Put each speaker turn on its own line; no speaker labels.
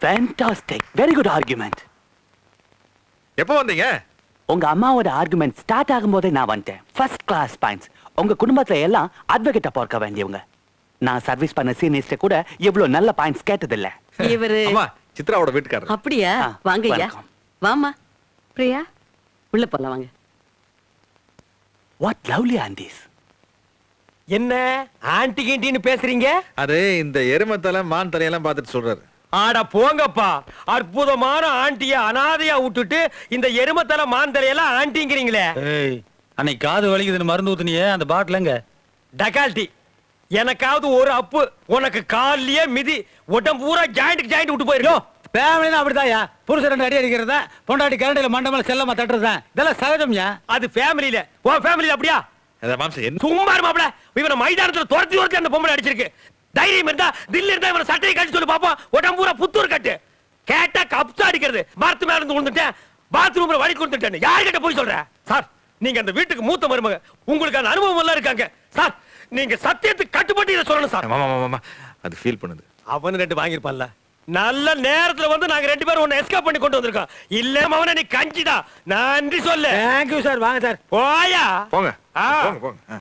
Fantastic very good argument
எப்போ வந்தீங்க
உங்க அம்மாவோட ஆர்குமெண்ட் ஸ்டார்ட் ஆகும்போதே நான் வந்துட்டேன் ஃபர்ஸ்ட் கிளாஸ் பாயிண்ட்ஸ் உங்க குடும்பத்துல எல்லாம் அட்வொகேட்டா பார்க்க வேண்டியவங்க நான் சர்வீஸ் பண்ண சீனியர்ஸ்ட கூட இவ்வளவு நல்ல பாயிண்ட்ஸ் கேட்டதில்ல
இவரு
அம்மா சித்ராவோட வீட்டுக்காரர்
அப்படியா
ஆ,
வாங்க ஐயா
வணக்கம்.
வாமா பிரியா உள்ள போலாம் வாங்க
வாட் லவ்லி ஆண்டிஸ்
என்ன ஆன்டி கிண்டின்னு பேசுறீங்க
அது இந்த எருமை தலை மான் தலையெல்லாம் பார்த்துட்டு சொல்றாரு
ஆட போங்கப்பா அற்புதமான ஆண்டிய அனாதையா விட்டுட்டு இந்த எருமத்தலை மாந்தலையெல்லாம் ஆண்டிங்கிறீங்களே
ஏய் அன்னைக்கு காது வலிக்குதுன்னு மருந்து ஊத்துனியே அந்த பாட்டிலங்க
டகால்டி எனக்காவது ஒரு அப்பு உனக்கு கால்லயே மிதி உடம்பு பூரா ஜாயிண்ட் ஜாயிண்ட் விட்டு போயிருக்கோம்
ஃபேமிலினா அப்படிதான்யா புருஷன் ரெண்டு அடி அடிக்கிறதா பொண்டாட்டி கரண்டில மண்டமல செல்லமா தட்டுறதா இதெல்லாம் சகஜம்யா
அது ஃபேமிலியில உன் ஃபேமிலியில அப்படியா
அந்த மாம்சம் என்ன
சும்மா மாப்பிள இவனை மைதானத்துல துரத்தி துரத்தி அந்த பொம்பளை அடிச்சிருக்கு தைரியம் இருந்தா தில்லி இருந்தா இவனை சட்டையை கட்டி சொல்லி பாப்போம் உடம்பு பூரா புத்தூர் கட்டு கேட்டா கப்ஸா அடிக்கிறது மரத்து மேல இருந்து விழுந்துட்டேன் பாத்ரூம்ல வழி கொடுத்துட்டேன் யார்கிட்ட போய் சொல்ற சார் நீங்க அந்த வீட்டுக்கு மூத்த மருமக உங்களுக்கு அந்த அனுபவம் எல்லாம் இருக்காங்க சார் நீங்க சத்தியத்துக்கு கட்டுப்பட்டு இதை சொல்லணும் சார்
மாமா மாமா அது ஃபீல் பண்ணுது
அவன் ரெண்டு வாங்கிருப்பான்ல நல்ல நேரத்துல வந்து நாங்க ரெண்டு பேரும் உன்னை எஸ்கேப் பண்ணி கொண்டு வந்திருக்கோம் இல்ல அவனை நீ கஞ்சிதான் நன்றி சொல்லு
தேங்க்யூ சார் வாங்க சார்
போயா
போங்க
ஆ.
போங்க போங்க ஆ.